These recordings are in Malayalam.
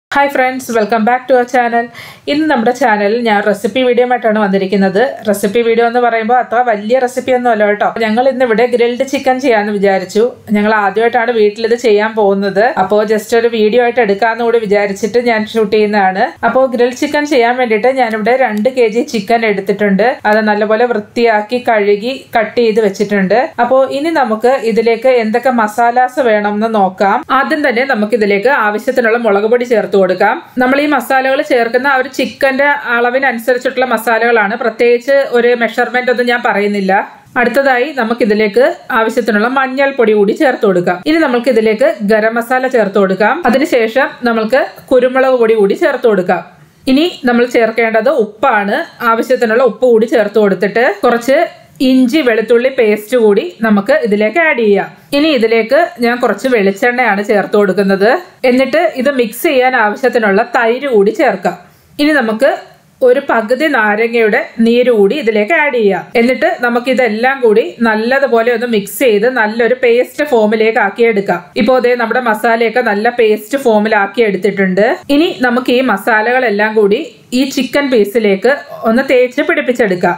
hi friends welcome back to our channel ഇന്ന് നമ്മുടെ ചാനലിൽ ഞാൻ റെസിപ്പി വീഡിയോ ആയിട്ടാണ് വന്നിരിക്കുന്നത് റെസിപ്പി വീഡിയോ എന്ന് പറയുമ്പോൾ അത്ര വലിയ റെസിപ്പി ഒന്നും അല്ല കേട്ടോ ഞങ്ങൾ ഇന്ന് ഇവിടെ ഗ്രിൽഡ് ചിക്കൻ ചെയ്യാമെന്ന് വിചാരിച്ചു ഞങ്ങൾ ആദ്യമായിട്ടാണ് വീട്ടിൽ ഇത് ചെയ്യാൻ പോകുന്നത് അപ്പോൾ ജസ്റ്റ് ഒരു വീഡിയോ ആയിട്ട് എടുക്കാമെന്ന് കൂടി വിചാരിച്ചിട്ട് ഞാൻ ഷൂട്ട് ചെയ്യുന്നതാണ് അപ്പോൾ ഗ്രിൽ ചിക്കൻ ചെയ്യാൻ വേണ്ടിയിട്ട് ഞാനിവിടെ രണ്ട് കെ ജി ചിക്കൻ എടുത്തിട്ടുണ്ട് അത് നല്ലപോലെ വൃത്തിയാക്കി കഴുകി കട്ട് ചെയ്ത് വെച്ചിട്ടുണ്ട് അപ്പോൾ ഇനി നമുക്ക് ഇതിലേക്ക് എന്തൊക്കെ മസാലാസ് വേണം എന്ന് നോക്കാം ആദ്യം തന്നെ നമുക്ക് ഇതിലേക്ക് ആവശ്യത്തിനുള്ള മുളക് പൊടി ചേർത്ത് കൊടുക്കാം നമ്മൾ ഈ മസാലകൾ ചേർക്കുന്ന ആ ഒരു ചിക്കന്റെ അളവിനനുസരിച്ചിട്ടുള്ള മസാലകളാണ് പ്രത്യേകിച്ച് ഒരു മെഷർമെന്റ് ഒന്നും ഞാൻ പറയുന്നില്ല അടുത്തതായി നമുക്ക് ഇതിലേക്ക് ആവശ്യത്തിനുള്ള മഞ്ഞൾപ്പൊടി കൂടി ചേർത്ത് കൊടുക്കാം ഇനി നമുക്ക് ഇതിലേക്ക് ഗരം മസാല ചേർത്ത് കൊടുക്കാം അതിനുശേഷം നമുക്ക് കുരുമുളക് പൊടി കൂടി ചേർത്ത് കൊടുക്കാം ഇനി നമ്മൾ ചേർക്കേണ്ടത് ഉപ്പാണ് ആവശ്യത്തിനുള്ള ഉപ്പ് കൂടി ചേർത്ത് കൊടുത്തിട്ട് കുറച്ച് ഇഞ്ചി വെളുത്തുള്ളി പേസ്റ്റ് കൂടി നമുക്ക് ഇതിലേക്ക് ആഡ് ചെയ്യാം ഇനി ഇതിലേക്ക് ഞാൻ കുറച്ച് വെളിച്ചെണ്ണയാണ് ചേർത്ത് കൊടുക്കുന്നത് എന്നിട്ട് ഇത് മിക്സ് ചെയ്യാൻ ആവശ്യത്തിനുള്ള തൈര് കൂടി ചേർക്കാം ഇനി നമുക്ക് ഒരു പകുതി നാരങ്ങയുടെ നീര് കൂടി ഇതിലേക്ക് ആഡ് ചെയ്യാം എന്നിട്ട് നമുക്ക് ഇതെല്ലാം കൂടി നല്ലതുപോലെ ഒന്ന് മിക്സ് ചെയ്ത് നല്ലൊരു പേസ്റ്റ് ഫോമിലേക്ക് ആക്കി എടുക്കാം ഇപ്പോൾ അതേ നമ്മുടെ മസാലയൊക്കെ നല്ല പേസ്റ്റ് ഫോമിലാക്കി എടുത്തിട്ടുണ്ട് ഇനി നമുക്ക് ഈ മസാലകളെല്ലാം കൂടി ഈ ചിക്കൻ പീസിലേക്ക് ഒന്ന് തേച്ച് പിടിപ്പിച്ചെടുക്കാം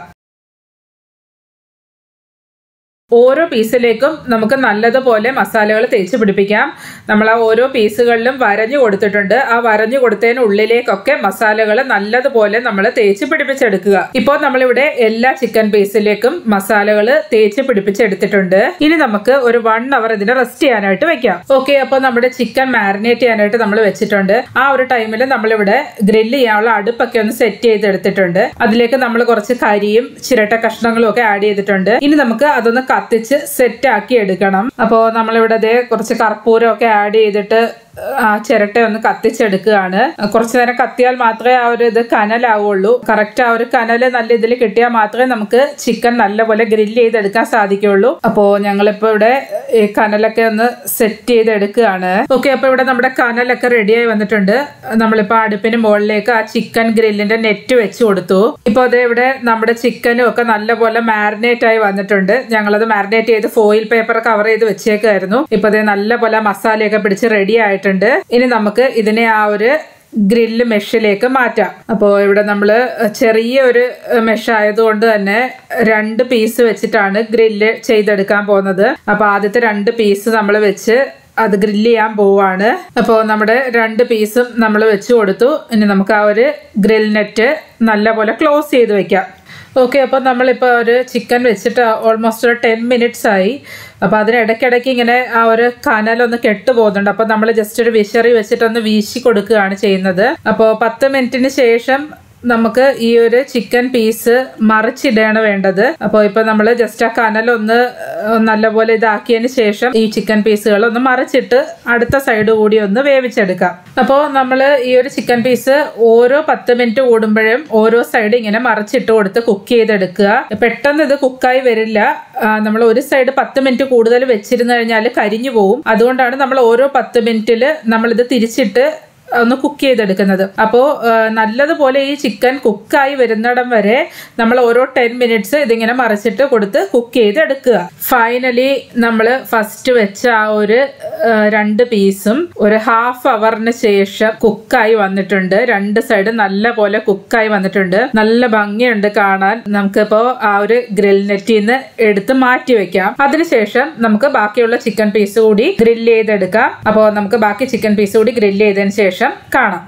ഓരോ പീസിലേക്കും നമുക്ക് നല്ലതുപോലെ മസാലകൾ തേച്ച് പിടിപ്പിക്കാം നമ്മൾ ആ ഓരോ പീസുകളിലും വരഞ്ഞു കൊടുത്തിട്ടുണ്ട് ആ വരഞ്ഞു കൊടുത്തതിന് ഉള്ളിലേക്കൊക്കെ മസാലകൾ നല്ലതുപോലെ നമ്മൾ തേച്ച് പിടിപ്പിച്ചെടുക്കുക ഇപ്പോൾ നമ്മളിവിടെ എല്ലാ ചിക്കൻ പീസിലേക്കും മസാലകൾ തേച്ച് പിടിപ്പിച്ചെടുത്തിട്ടുണ്ട് ഇനി നമുക്ക് ഒരു വൺ അവർ ഇതിനെ റെസ്റ്റ് ചെയ്യാനായിട്ട് വെക്കാം ഓക്കെ അപ്പോൾ നമ്മുടെ ചിക്കൻ മാരിനേറ്റ് ചെയ്യാനായിട്ട് നമ്മൾ വെച്ചിട്ടുണ്ട് ആ ഒരു ടൈമിൽ നമ്മളിവിടെ ഗ്രില്ല് ചെയ്യാനുള്ള അടുപ്പൊക്കെ ഒന്ന് സെറ്റ് ചെയ്തെടുത്തിട്ടുണ്ട് അതിലേക്ക് നമ്മൾ കുറച്ച് കരിയും ചിരട്ട കഷ്ണങ്ങളും ഒക്കെ ആഡ് ചെയ്തിട്ടുണ്ട് ഇനി നമുക്ക് അതൊന്ന് കത്തിച്ച് സെറ്റ് ആക്കി എടുക്കണം അപ്പോൾ നമ്മളിവിടെ അതേ കുറച്ച് കർപ്പൂരം ഒക്കെ ആഡ് ചെയ്തിട്ട് ആ ചിരട്ട ഒന്ന് കത്തിച്ചെടുക്കുകയാണ് കുറച്ചു നേരം കത്തിയാൽ മാത്രമേ ആ ഒരു ഇത് കനലാവുള്ളൂ കറക്റ്റ് ആ ഒരു കനല് നല്ല ഇതിൽ കിട്ടിയാൽ മാത്രമേ നമുക്ക് ചിക്കൻ നല്ലപോലെ ഗ്രില്ല് ചെയ്തെടുക്കാൻ സാധിക്കുള്ളൂ അപ്പോൾ ഞങ്ങളിപ്പോൾ ഇവിടെ ഈ കനലൊക്കെ ഒന്ന് സെറ്റ് ചെയ്തെടുക്കുകയാണ് ഓക്കെ അപ്പോൾ ഇവിടെ നമ്മുടെ കനലൊക്കെ റെഡിയായി വന്നിട്ടുണ്ട് നമ്മളിപ്പോൾ അടുപ്പിന് മുകളിലേക്ക് ആ ചിക്കൻ ഗ്രില്ലിന്റെ നെറ്റ് വെച്ച് കൊടുത്തു ഇപ്പോൾ അതേ ഇവിടെ നമ്മുടെ ചിക്കനും ഒക്കെ നല്ലപോലെ മാരിനേറ്റ് ആയി വന്നിട്ടുണ്ട് ഞങ്ങളത് മാരിനേറ്റ് ചെയ്ത് ഫോയിൽ പേപ്പർ കവർ ചെയ്ത് വെച്ചേക്കായിരുന്നു ഇപ്പോൾ അതേ നല്ലപോലെ മസാലയൊക്കെ പിടിച്ച് റെഡി ആയിട്ടുണ്ട് ഇനി നമുക്ക് ഇതിനെ ആ ഒരു ഗ്രില്ല് മെഷിലേക്ക് മാറ്റാം അപ്പോൾ ഇവിടെ നമ്മൾ ചെറിയ ഒരു മെഷ് ആയതുകൊണ്ട് തന്നെ രണ്ട് പീസ് വെച്ചിട്ടാണ് ഗ്രില്ല് ചെയ്തെടുക്കാൻ പോകുന്നത് അപ്പോൾ ആദ്യത്തെ രണ്ട് പീസ് നമ്മൾ വെച്ച് അത് ഗ്രില്ല് ചെയ്യാൻ പോവാണ് അപ്പോൾ നമ്മുടെ രണ്ട് പീസും നമ്മൾ വെച്ച് കൊടുത്തു ഇനി നമുക്ക് ആ ഒരു ഗ്രിൽ നെറ്റ് നല്ലപോലെ ക്ലോസ് ചെയ്ത് വെക്കാം ഓക്കെ അപ്പോൾ നമ്മളിപ്പോൾ ഒരു ചിക്കൻ വെച്ചിട്ട് ഓൾമോസ്റ്റ് ഒരു ടെൻ മിനിറ്റ്സ് ആയി അപ്പോൾ അതിന് ഇടയ്ക്കിടയ്ക്ക് ഇങ്ങനെ ആ ഒരു കനലൊന്ന് കെട്ടു പോകുന്നുണ്ട് അപ്പോൾ നമ്മൾ ജസ്റ്റ് ഒരു വിശറി വെച്ചിട്ടൊന്ന് വീശി കൊടുക്കുകയാണ് ചെയ്യുന്നത് അപ്പോൾ പത്ത് മിനിറ്റിന് ശേഷം നമുക്ക് ഈ ഒരു ചിക്കൻ പീസ് മറിച്ചിടുകയാണ് വേണ്ടത് അപ്പോൾ ഇപ്പൊ നമ്മൾ ജസ്റ്റ് ആ കനലൊന്ന് നല്ലപോലെ ഇതാക്കിയതിന് ശേഷം ഈ ചിക്കൻ പീസുകൾ ഒന്ന് മറിച്ചിട്ട് അടുത്ത സൈഡ് കൂടി ഒന്ന് വേവിച്ചെടുക്കാം അപ്പോൾ നമ്മൾ ഈ ഒരു ചിക്കൻ പീസ് ഓരോ പത്ത് മിനിറ്റ് കൂടുമ്പോഴും ഓരോ സൈഡ് ഇങ്ങനെ മറിച്ചിട്ട് കൊടുത്ത് കുക്ക് ചെയ്തെടുക്കുക പെട്ടെന്ന് ഇത് കുക്കായി വരില്ല നമ്മൾ ഒരു സൈഡ് പത്ത് മിനിറ്റ് കൂടുതൽ വെച്ചിരുന്നു കഴിഞ്ഞാൽ കരിഞ്ഞു പോകും അതുകൊണ്ടാണ് നമ്മൾ ഓരോ പത്ത് മിനിറ്റിൽ നമ്മളിത് തിരിച്ചിട്ട് ഒന്ന് കുക്ക് ചെയ്തെടുക്കുന്നത് അപ്പോൾ നല്ലതുപോലെ ഈ ചിക്കൻ കുക്കായി വരുന്നിടം വരെ നമ്മൾ ഓരോ ടെൻ മിനിറ്റ്സ് ഇതിങ്ങനെ മറിച്ചിട്ട് കൊടുത്ത് കുക്ക് ചെയ്തെടുക്കുക ഫൈനലി നമ്മൾ ഫസ്റ്റ് വെച്ച ആ ഒരു രണ്ട് പീസും ഒരു ഹാഫ് അവറിന് ശേഷം കുക്കായി വന്നിട്ടുണ്ട് രണ്ട് സൈഡ് നല്ല പോലെ കുക്കായി വന്നിട്ടുണ്ട് നല്ല ഭംഗിയുണ്ട് കാണാൻ നമുക്കിപ്പോൾ ആ ഒരു ഗ്രിൽ നെറ്റിൽ നിന്ന് എടുത്ത് മാറ്റി വെക്കാം അതിനുശേഷം നമുക്ക് ബാക്കിയുള്ള ചിക്കൻ പീസ് കൂടി ഗ്രില്ല് ചെയ്തെടുക്കാം അപ്പോൾ നമുക്ക് ബാക്കി ചിക്കൻ പീസ് കൂടി ഗ്രില്ല് ചെയ്തതിന് ശേഷം ശേഷം കാണാം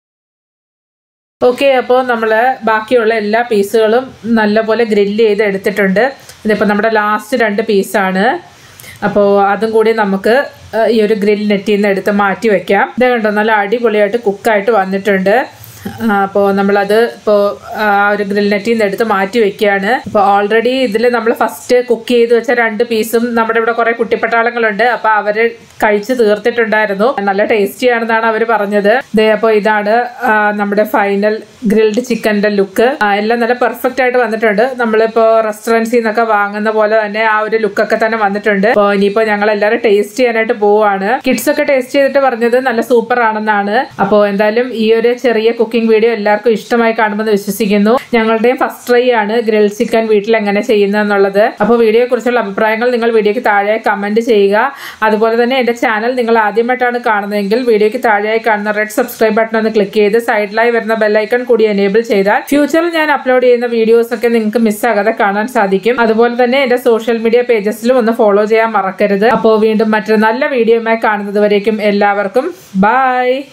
ഓക്കെ അപ്പോൾ നമ്മൾ ബാക്കിയുള്ള എല്ലാ പീസുകളും നല്ലപോലെ ഗ്രില്ല് ചെയ്ത് എടുത്തിട്ടുണ്ട് ഇതിപ്പോൾ നമ്മുടെ ലാസ്റ്റ് രണ്ട് പീസാണ് അപ്പോൾ അതും കൂടി നമുക്ക് ഈ ഒരു ഗ്രിൽ നെറ്റിൽ നിന്ന് എടുത്ത് മാറ്റി വെക്കാം ഇത് കണ്ടോ നല്ല അടിപൊളിയായിട്ട് കുക്കായിട്ട് വന്നിട്ടുണ്ട് അപ്പോൾ നമ്മളത് ഇപ്പോൾ ആ ഒരു ഗ്രിൽ നെറ്റിൽ നിന്ന് എടുത്ത് മാറ്റി വെക്കുകയാണ് അപ്പോൾ ഓൾറെഡി ഇതിൽ നമ്മൾ ഫസ്റ്റ് കുക്ക് ചെയ്ത് വെച്ച രണ്ട് പീസും നമ്മുടെ ഇവിടെ കുറേ കുട്ടിപ്പട്ടാളങ്ങളുണ്ട് അപ്പോൾ അവർ കഴിച്ച് തീർത്തിട്ടുണ്ടായിരുന്നു നല്ല ടേസ്റ്റി ആണെന്നാണ് അവർ പറഞ്ഞത് ദേ അപ്പോൾ ഇതാണ് നമ്മുടെ ഫൈനൽ ഗ്രിൽഡ് ചിക്കൻ്റെ ലുക്ക് എല്ലാം നല്ല പെർഫെക്റ്റ് ആയിട്ട് വന്നിട്ടുണ്ട് നമ്മളിപ്പോൾ റെസ്റ്റോറൻസിൽ നിന്നൊക്കെ വാങ്ങുന്ന പോലെ തന്നെ ആ ഒരു ലുക്കൊക്കെ തന്നെ വന്നിട്ടുണ്ട് അപ്പോൾ ഇനിയിപ്പോൾ ഞങ്ങൾ എല്ലാവരും ടേസ്റ്റ് ചെയ്യാനായിട്ട് പോവാണ് കിഡ്സ് ഒക്കെ ടേസ്റ്റ് ചെയ്തിട്ട് പറഞ്ഞത് നല്ല സൂപ്പർ ആണെന്നാണ് അപ്പോൾ എന്തായാലും ഈ ഒരു ചെറിയ കുക്കിംഗ് കുക്കിംഗ് വീഡിയോ എല്ലാവർക്കും ഇഷ്ടമായി കാണുമെന്ന് വിശ്വസിക്കുന്നു ഞങ്ങളുടെയും ഫസ്റ്റ് ട്രൈ ആണ് ഗ്രിൽ ചിക്കൻ വീട്ടിൽ എങ്ങനെ ചെയ്യുന്നതെന്നുള്ളത് അപ്പോൾ വീഡിയോയെ കുറിച്ചുള്ള അഭിപ്രായങ്ങൾ നിങ്ങൾ വീഡിയോയ്ക്ക് താഴെ കമന്റ് ചെയ്യുക അതുപോലെ തന്നെ എൻ്റെ ചാനൽ നിങ്ങൾ ആദ്യമായിട്ടാണ് കാണുന്നതെങ്കിൽ വീഡിയോയ്ക്ക് താഴെയായി കാണുന്ന റെഡ് സബ്സ്ക്രൈബ് ബട്ടൺ ഒന്ന് ക്ലിക്ക് ചെയ്ത് സൈഡിലായി വരുന്ന ബെല്ലൈക്കൺ കൂടി എനേബിൾ ചെയ്താൽ ഫ്യൂച്ചറിൽ ഞാൻ അപ്ലോഡ് ചെയ്യുന്ന വീഡിയോസ് ഒക്കെ നിങ്ങൾക്ക് മിസ്സാകാതെ കാണാൻ സാധിക്കും അതുപോലെ തന്നെ എൻ്റെ സോഷ്യൽ മീഡിയ പേജസിലും ഒന്ന് ഫോളോ ചെയ്യാൻ മറക്കരുത് അപ്പോൾ വീണ്ടും മറ്റൊരു നല്ല വീഡിയോയുമായി കാണുന്നത് വരേക്കും എല്ലാവർക്കും ബൈ